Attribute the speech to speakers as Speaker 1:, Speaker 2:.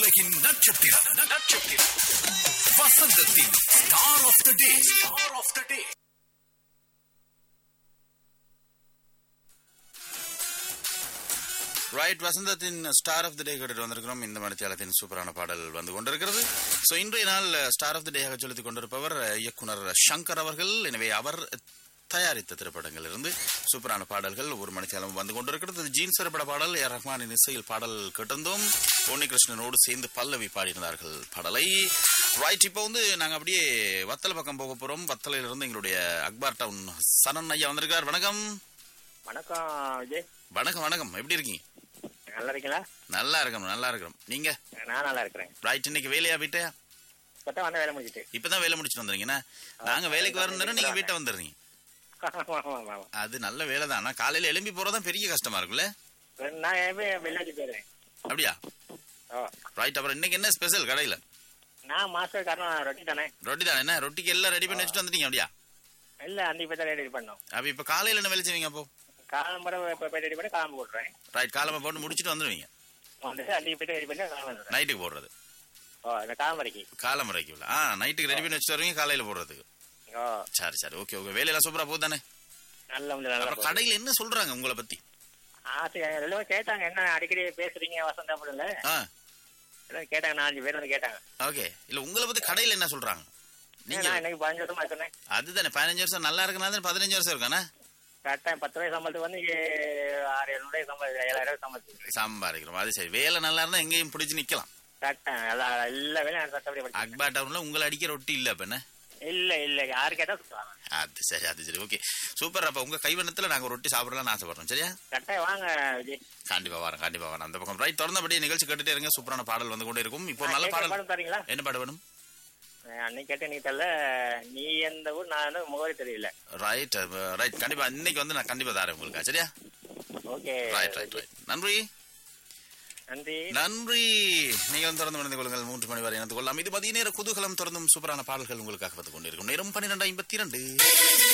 Speaker 1: உலகின் நட்சத்திரம் நட்சத்திரம் வசந்தத்தின் star of the day star of the day
Speaker 2: right வசந்தத்தின் ஸ்டார் ஆஃப் த டே கேட்டு வந்திருக்கிறோம் இந்த மணித்தியாலத்தின் சூப்பரான பாடல் வந்து கொண்டிருக்கிறது ஸோ இன்றைய நாள் ஸ்டார் ஆஃப் த டேயாக சொல்லிக் கொண்டிருப்பவர் இயக்குனர் சங்கர் அவர்கள் எனவே அவர் தயாரித்த திரைப்படங்கள் இருந்து சூப்பரான பாடல்கள் ஒரு மணித்தியாலம் வந்து கொண்டிருக்கிறது ஜீன்ஸ் திரைப்பட பாடல் ஏ ரஹ்மானின் இசையில் பாடல் கேட்டிருந்தோம் உன்னிகிருஷ்ணனோடு சேர்ந்து பல்லவி பாடினார்கள் பாடலை ரைட் இப்போ வந்து நாங்கள் அப்படியே வத்தல் பக்கம் போக போகிறோம் வத்தலையிலிருந்து எங்களுடைய அக்பார் டவுன் சனன் ஐயா வந்திருக்கார் வணக்கம்
Speaker 3: வணக்கம் விஜய்
Speaker 2: வணக்கம் வணக்கம் எப்படி இருக்கீங்க
Speaker 3: நல்லா இருக்கீங்களா
Speaker 2: நல்லா இருக்கணும் நல்லா இருக்கிறோம் நீங்க
Speaker 3: நான் நல்லா இருக்கிறேன்
Speaker 2: ரைட் இன்னைக்கு வேலையா வீட்டை
Speaker 3: இப்பதான் வந்த வேலை முடிச்சிட்டு
Speaker 2: இப்பதான் வேலை முடிச்சுட்டு வந்துறீங்கண்ணா நாங்க வேலைக்கு வரணும் நீங்க வீட்டை வந்துடுறீங்க
Speaker 3: ஆமா, ஆமா, ஆமா.
Speaker 2: அது நல்ல வேலை தான் ஆனா காலையில எழும்பி போறதுதான் பெரிய கஷ்டமா இருக்குல்ல
Speaker 3: நான் எப்பயும் வில்லேஜ் போயிருவேன்
Speaker 2: அப்படியா
Speaker 3: ஓ
Speaker 2: ரைட் அப்புறம் இன்னைக்கு என்ன ஸ்பெஷல் கடையில
Speaker 3: நான் மாஸ்டர் காரணம் ரொட்டி தானே
Speaker 2: ரொட்டி தானே என்ன ரொட்டிக்கு எல்லாம் ரெடி பண்ணி வச்சுட்டு வந்துட்டீங்க அப்படியா
Speaker 3: இல்ல அந்த இப்ப தான் ரெடி பண்ணோம்
Speaker 2: அப்ப இப்ப காலையில என்ன வேலை செய்வீங்க அப்போ
Speaker 3: காலம்பரை இப்போ போய் ரெடி பண்ணி காலம்பு போட்டுறேன்
Speaker 2: ரைட் காலமா போட்டு முடிச்சுட்டு வந்துடுவீங்க
Speaker 3: வந்துட்டு அன்றைக்கு போயிட்டு ரெடி பண்ணி காலம் வந்துடுறேன்
Speaker 2: நைட்டுக்கு போடுறது
Speaker 3: ஓ இந்த காலம்பரைக்கு
Speaker 2: காலமுறைக்கு இல்ல ஆ நைட்டுக்கு ரெடி பண்ணி வச்சுட்டு வருவீங்க காலையில போடுறதுக்கு
Speaker 3: ஓ
Speaker 2: சரி சரி ஓகே ஓகே வேலையெல்லாம் சூப்பரா போகுது தானே
Speaker 3: நல்ல வந்து நல்லா
Speaker 2: அப்புறம் கடையில என்ன சொல்றாங்க உங்களை பத்தி
Speaker 3: ஆசை எல்லாரும் கேட்டாங்க என்ன அடிக்கடி பேசுறீங்க வசந்தா அப்படின்ல
Speaker 2: ஆ
Speaker 3: எல்லாம் கேட்டாங்க நாலஞ்சு பேர் வந்து கேட்டாங்க
Speaker 2: ஓகே இல்ல உங்களை பத்தி கடையில என்ன சொல்றாங்க நீங்க
Speaker 3: நான் இன்னைக்கு பதினஞ்சு வருஷமா இருக்கேன்
Speaker 2: அதுதானே பதினஞ்சு வருஷம் நல்லா இருக்குன்னா பதினஞ்சு வருஷம் இருக்கானே
Speaker 3: கரெக்டாக பத்து ரூபாய் சம்பளத்துக்கு வந்து இங்க ஆறு ஏழு ரூபாய் சம்பளம் ஏழாயிரம் ரூபாய் சம்பளத்துக்கு
Speaker 2: சம்பாதிக்கிறோம் அது சரி வேலை நல்லா இருந்தா எங்கேயும் பிடிச்சு நிக்கலாம்
Speaker 3: கரெக்டாக எல்லாம் எல்லா வேலையும் சட்டப்படி படிச்சேன்
Speaker 2: அக்பா டவுன்ல உங்களை அடிக்கிற ரொட்டி இல்ல அப்ப என்ன
Speaker 3: இல்ல இல்ல யாரு கேட்டா சொல்லுவாங்க
Speaker 2: அது சரி அது சரி ஓகே சூப்பர் அப்ப உங்க கைவண்ணத்துல நாங்க ரொட்டி சாப்பிடலாம்னு ஆசைப்படுறோம் சரியா
Speaker 3: கரெக்டாக வாங்க விஜய்
Speaker 2: கண்டிப்பா வரேன் கண்டிப்பா வரேன் அந்த பக்கம் ரைட் தொடர்ந்தபடியே நிகழ்ச்சி கேட்டுட்டே இருங்க சூப்பரான பாடல் வந்து கொண்டே இருக்கும் இப்போ நல்ல
Speaker 3: கேட்கிற
Speaker 2: பாடல்
Speaker 3: பாடம் தரீங்களா
Speaker 2: என்ன பாடு வேணும்
Speaker 3: அஹ் அன்னைக்கு கேட்ட நீ தெரியல நீ எந்த ஊர் நான் வந்து முகவரி தெரியல
Speaker 2: ரைட் ரைட் கண்டிப்பா இன்னைக்கு வந்து நான் கண்டிப்பா தரேன் உங்களுக்கு சரியா
Speaker 3: ஓகே
Speaker 2: ரைட் ரைட் ரைட் நன்றி
Speaker 3: நன்றி
Speaker 2: நன்றி நீங்கள் தொடர்ந்து மணிந்து கொள்ளுங்கள் மூன்று மணி வரை இணைந்து கொள்ளலாம் இது மதிய நேர குதூகலம் தொடர்ந்தும் சூப்பரான பாடல்கள் உங்களுக்காக வந்து கொண்டிருக்கும் நேரம் பன்னிரெண்டு ஐம்பத்தி இரண்டு